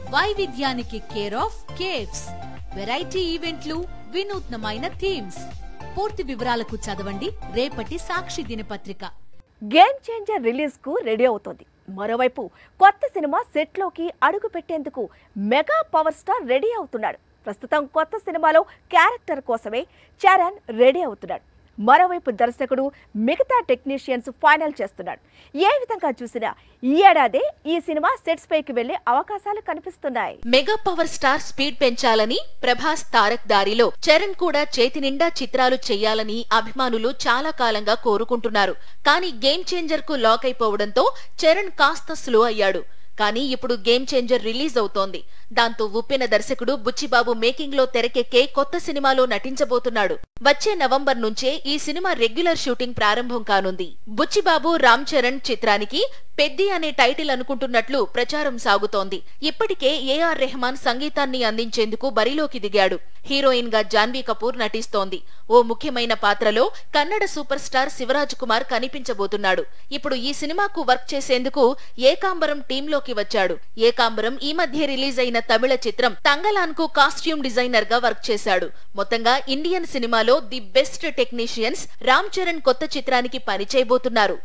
వైవిధ్యానికి care of caves variety ఈవెంట్లు వినూత్నమైన థీమ్స్ పూర్తి వివరాలకు చదవండి రేపటి సాక్షి దినపత్రిక గేమ్ చేంజర్ రిలీజ్ కు రెడీ అవుతోంది మరోవైపు కొత్త సినిమా సెట్ లోకి అడుగు పెట్టేందుకు మెగా పవర్ స్టార్ రెడీ అవుతున్నాడు ప్రస్తుతం కొత్త సినిమాలో క్యారెక్టర్ కోసమే చరణ్ రెడీ అవుతున్నాడు మరోవైపు దర్శకుడు మిగతా టెక్నీషియన్స్ ఫైనల్ చేస్తున్నాడు ఏ విధంగా చూసినా ఈ ఏడాదే ఈ సినిమా సెట్స్ పైకి వెళ్లే అవకాశాలు కనిపిస్తున్నాయి మెగా పవర్ స్టార్ స్పీడ్ పెంచాలని ప్రభాస్ తారక్ దారిలో చరణ్ కూడా చేతి నిండా చిత్రాలు చెయ్యాలని అభిమానులు చాలా కాలంగా కోరుకుంటున్నారు కానీ గేమ్ చేంజర్ కు లాక్ అయిపోవడంతో చరణ్ కాస్త స్లో అయ్యాడు కానీ ఇప్పుడు గేమ్ చేంజర్ రిలీజ్ అవుతోంది దాంతో ఉప్పిన దర్శకుడు బుచ్చిబాబు మేకింగ్ లో తెరకెక్కే కొత్త సినిమాలో నటించబోతున్నాడు వచ్చే నవంబర్ నుంచే ఈ సినిమా రెగ్యులర్ షూటింగ్ ప్రారంభం కానుంది బుచ్చిబాబు రామ్ చరణ్ చిత్రానికి పెద్ది అనే టైటిల్ అనుకుంటున్నట్లు ప్రచారం సాగుతోంది ఇప్పటికే ఏఆర్ రెహమాన్ సంగీతాన్ని అందించేందుకు బరిలోకి దిగాడు హీరోయిన్ గా జాన్వీ కపూర్ నటిస్తోంది ఓ ముఖ్యమైన పాత్రలో కన్నడ సూపర్ స్టార్ శివరాజ్ కుమార్ కనిపించబోతున్నాడు ఇప్పుడు ఈ సినిమాకు వర్క్ చేసేందుకు ఏకాంబరం టీంలోకి వచ్చాడు ఏకాంబరం ఈ మధ్య రిలీజ్ అయిన తమిళ చిత్రం తంగలాన్ కు కాస్ట్యూమ్ డిజైనర్ గా వర్క్ చేశాడు మొత్తంగా ఇండియన్ సినిమాలో the best technicians Ram Charan కొత్త చిత్రానికి పనిచేయబోతున్నారు